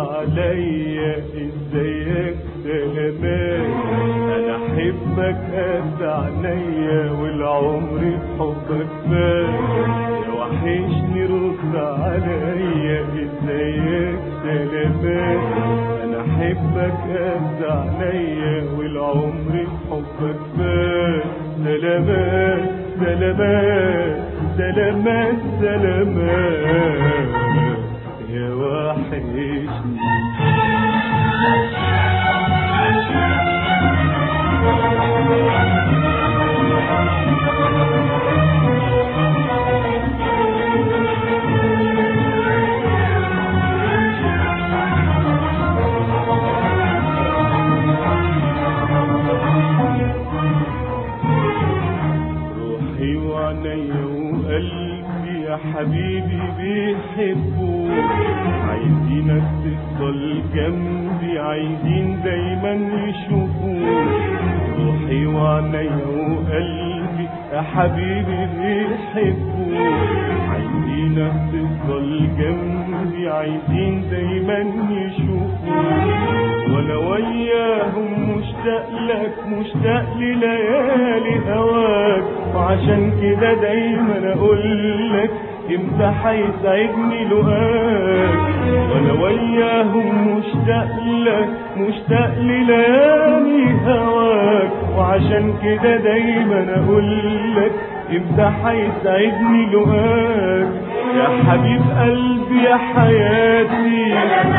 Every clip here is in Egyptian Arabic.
عليا ازيك سلامات انا احبك قد عينيا والعمر بحبك فات يا وحشني رد عليا ازيك سلامات انا احبك قد عينيا والعمر بحبك فات سلامات سلامات سلامات سلامات يا وحشني روحي وعينيا وقلبي يا حبيبي بيحبوك عايزينك تفضل جنبي عايزين دايما يشوفوك روحي وعينيا وقلبي يا حبيبي بيحبوك عايزينك تفضل جنبي عايزين دايما يشوفوك وانا وياهم مشتاق لك مشتاق لليالي هواك وعشان كده دايما اقول لك امتى هيسعدني لقاك وانا وياهم مشتاق لك مشتاق لليالي هواك وعشان كده دايما اقول لك امتى هيسعدني لقاك يا حبيب قلبي يا حياتي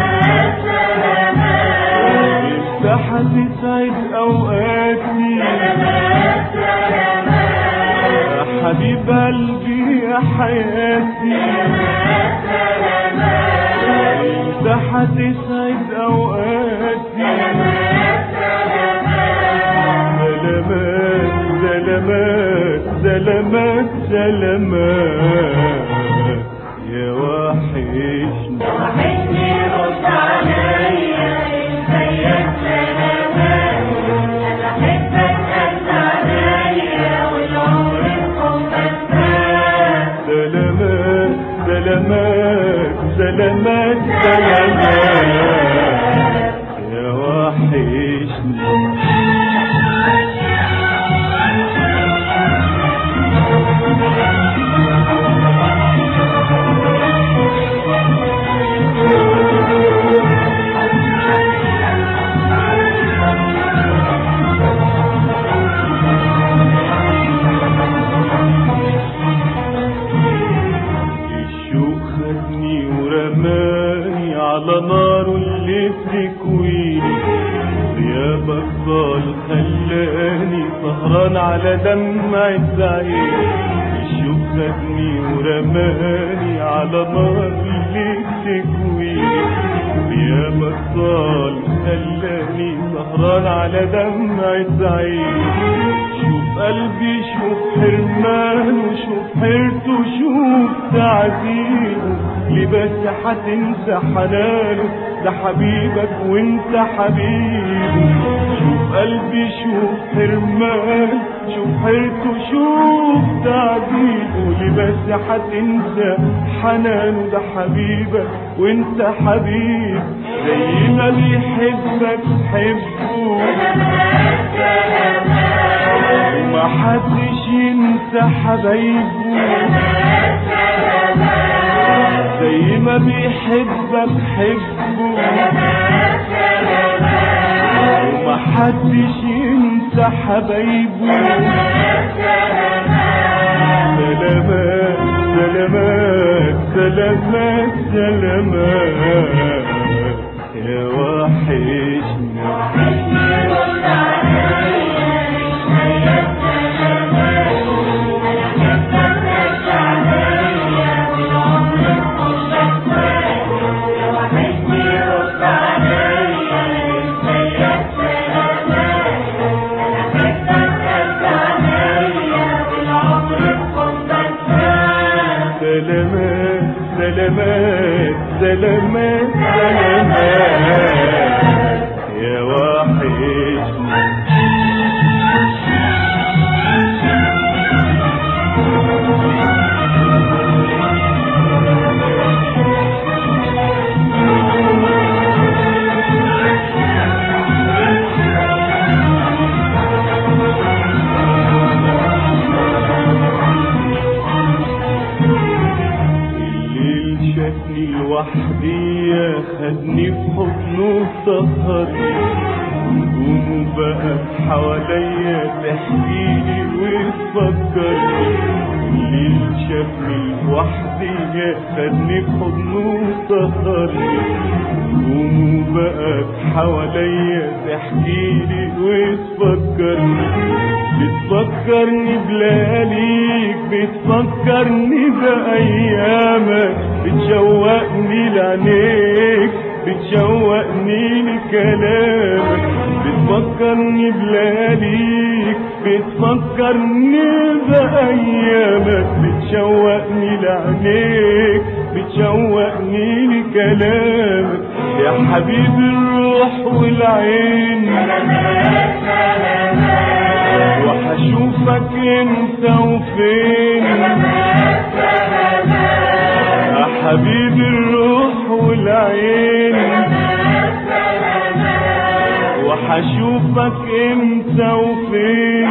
انت هتسعد اوقاتي يا حبيب قلبي يا حياتي انت هتسعد اوقاتي سلامات سلامات سلامات سلامات يا وحشني وحشني رد عليا ازيك سلامات انا احبك قد عليا والعمر بحبك فات سلامات سلامات سلامات سلامات يا وحشني الشوق خدني ورماني على نار اللي بتكويني غيابك ضال خلاني سهران على دمعة عيني الشوق خدني ورماني على نار اللي بتكويني غيابك ضال خلاني سهران على دمعة عيني شوف قلبي شوف حرمانه شوف حيرته شوف تعذيبه ليه بس هتنسى حنانه ده حبيبك وانت حبيبه شوف قلبي شوف حرمانه شوف حيرته شوف تعذيبه ليه بس هتنسى حنانه ده حبيبك وانت حبيب زي ما بيحبك حبه وما حدش ينسى حبايبه زي ما بيحبك حبه وما حدش ينسى حبايبه سلامات سلامات سلامات سلامات يا وحشني وحشني رد عليا ازيك سلامات انا احبك قد عليا والعمر بحبك فات يا وحشني رد عليا ازيك سلامات انا احبك قد عليا والعمر بحبك فات سلامات سلامات سلامات سلامات يا وحشني عليا خدني في حضنه سهرني نجومه بقى حواليا تحكيلي وتفكرني الليل شافني لوحدي خدني في حضنه سهرني نجومه بقى حواليا تحكيلي وتفكرني بتفكرني بلياليك بتفكرني بأيامك بتشوقني لعينيك بتشوقني لكلامك بتفكرني بلياليك بتفكرني بأيامك بتشوقني لعينيك بتشوقني لكلامك يا حبيب الروح والعين وحشوفك انت وفين يا حبيب الروح والعين وحشوفك انت وفين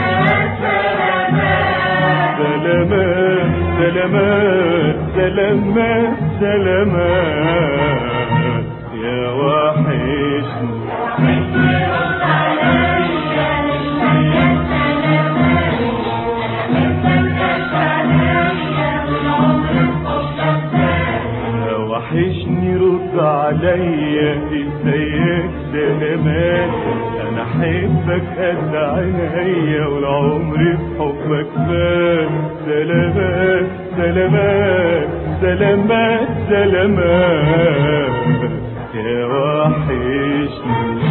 سلامات سلامات سلامات سلامات يا وحشني وحشني رد عليا ازيك سلامات انا احبك قد عينيا والعمر في حبك فات سلامات سلامات سلامات سلامات يا وحشني